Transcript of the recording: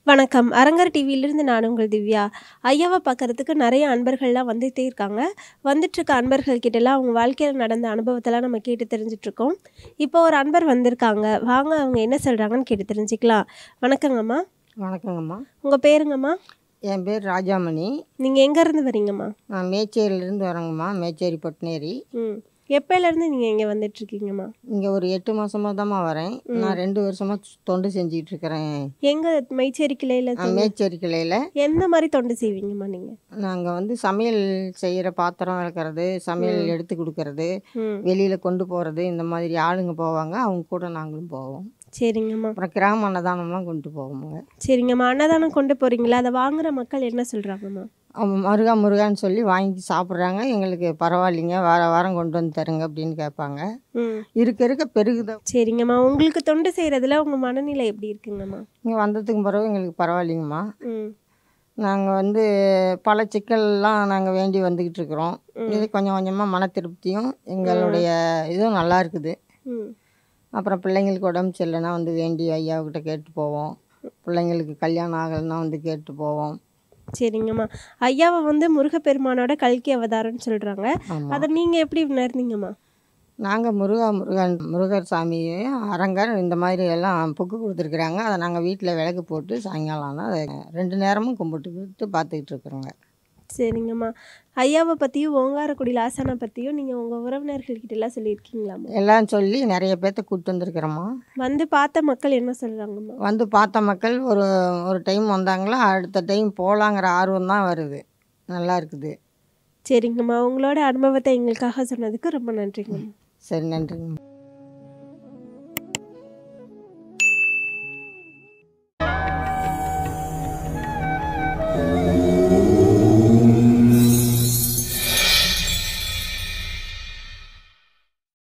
வணக்கம் அரங்கர் டிவியிலிருந்து நான் உங்கள் திவ்யா ஐயாவை பார்க்கறதுக்கு நிறைய அன்பர்கள்லாம் வந்துகிட்டே இருக்காங்க வந்துட்டுருக்க அன்பர்கள் கிட்டலாம் அவங்க வாழ்க்கையில் நடந்த அனுபவத்தெல்லாம் நம்ம கேட்டு தெரிஞ்சிட்ருக்கோம் இப்போ ஒரு அன்பர் வந்திருக்காங்க வாங்க அவங்க என்ன சொல்கிறாங்கன்னு கேட்டு தெரிஞ்சுக்கலாம் வணக்கங்கம்மா வணக்கங்கம்மா உங்கள் பேருங்கம்மா என் பேர் ராஜாமணி நீங்கள் எங்கேருந்து வரீங்கம்மா நான் மேச்சேரியிலேருந்து வரேங்கம்மா மேச்சேரி பொட்னேரி ம் எப்போலேருந்து நீங்கள் இங்கே வந்துட்டுருக்கீங்கம்மா இங்கே ஒரு எட்டு மாதமாக தாம்மா வரேன் நான் ரெண்டு வருஷமாக தொண்டு செஞ்சுட்டு இருக்கிறேன் எங்கே மைச்சேரி கிளையில் மேச்சேரி கிளையில் எந்த மாதிரி தொண்டு செய்வீங்கம்மா நீங்கள் நாங்கள் வந்து சமையல் செய்கிற பாத்திரம் விளக்குறது சமையல் எடுத்து கொடுக்கறது ம் வெளியில் கொண்டு போகிறது இந்த மாதிரி ஆளுங்க போவாங்க அவங்க கூட நாங்களும் போவோம் சரிங்கம்மா அப்புறம் கிராம அன்னதானம்லாம் கொண்டு போவோமுங்க சரிங்கம்மா அன்னதானம் கொண்டு போகிறீங்களா அதை வாங்குற மக்கள் என்ன சொல்கிறாங்கம்மா அவங்க முருகா முருகான்னு சொல்லி வாங்கி சாப்பிட்றாங்க எங்களுக்கு பரவாயில்லைங்க வார வாரம் கொண்டு வந்து தருங்க அப்படின்னு கேட்பாங்க ம் இருக்க இருக்க பெருகுத சரிங்கம்மா உங்களுக்கு தொண்டு செய்கிறதுல உங்கள் மனநிலை எப்படி இருக்குங்கம்மா இங்கே வந்ததுக்கு பிறகு எங்களுக்கு பரவாயில்லைங்கம்மா ம் நாங்கள் வந்து பல சிக்கல்லாம் நாங்கள் வேண்டி வந்துக்கிட்டு இருக்கிறோம் இது கொஞ்சம் கொஞ்சமாக மன திருப்தியும் எங்களுடைய இதுவும் நல்லா இருக்குது ம் அப்புறம் பிள்ளைங்களுக்கு உடம்பு சரியில்லைன்னா வந்து வேண்டி ஐயாவுக்கிட்ட கேட்டு போவோம் பிள்ளைங்களுக்கு கல்யாணம் ஆகலைன்னா வந்து கேட்டு போவோம் சரிங்கம்மா ஐயாவை வந்து முருகப்பெருமானோட கல்கி அவதாரம்னு சொல்கிறாங்க ஆமாம் அதை நீங்கள் எப்படி உணர்ந்தீங்கம்மா நாங்கள் முருகா முருகன் முருகர் சாமி அரங்கர் இந்த மாதிரி எல்லாம் புக்கு கொடுத்துருக்குறாங்க அதை நாங்கள் வீட்டில் விளக்கு போட்டு சாயங்காலம் ஆனால் அதை ரெண்டு நேரமும் கும்பிட்டுக்கிட்டு பார்த்துக்கிட்டு இருக்கிறோங்க சரிங்கம்மா ஐயாவை பற்றியும் ஓங்காரக்குடி லாசனை பற்றியும் நீங்கள் உங்கள் உறவினர்கள்கிட்ட எல்லாம் சொல்லியிருக்கீங்களாம்மா எல்லாம் சொல்லி நிறைய பேர்த்த கூப்பிட்டு வந்திருக்கிறோம்மா வந்து பார்த்த மக்கள் என்ன சொல்கிறாங்கம்மா வந்து பார்த்த மக்கள் ஒரு ஒரு டைம் வந்தாங்களா அடுத்த டைம் போகலாங்கிற ஆர்வம் தான் வருது நல்லா இருக்குது சரிங்கம்மா உங்களோட அனுபவத்தை எங்களுக்காக சொன்னதுக்கு ரொம்ப நன்றிங்கம்மா சரி நன்றிங்க